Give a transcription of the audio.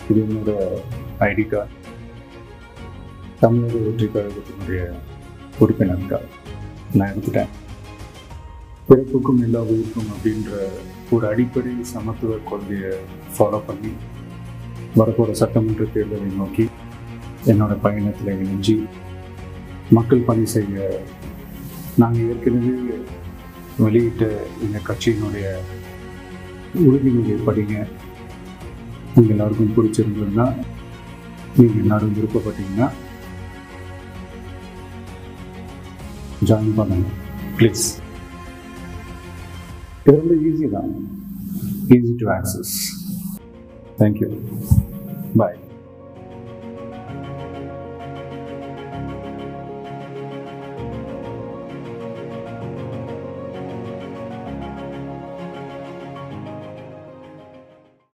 இது என்னோட ID card தமிழக வெற்றி கழகத்தினுடைய உறுப்பினர் கார்டு நான் எடுத்துட்டேன் பிறப்புக்கும் எல்லா உயிருக்கும் அப்படின்ற ஒரு அடிப்படை சமத்துவ கொள்கையை ஃபாலோ பண்ணி வரப்போகிற சட்டமன்ற தேர்தலை நோக்கி என்னோட பயணத்தில் இணைஞ்சு மக்கள் பணி செய்ய நாங்கள் ஏற்கனவே வெளியிட்ட எங்கள் கட்சியினுடைய உறுதிமொழியை படிங்க உங்கள் எல்லாருக்கும் பிடிச்சிருந்ததுன்னா நீங்கள் எல்லாரும் விருப்பப்பட்டீங்கன்னா ஜாயின் பண்ணுங்க ப்ளீஸ் இது ரொம்ப ஈஸி தான் easy to access thank you bye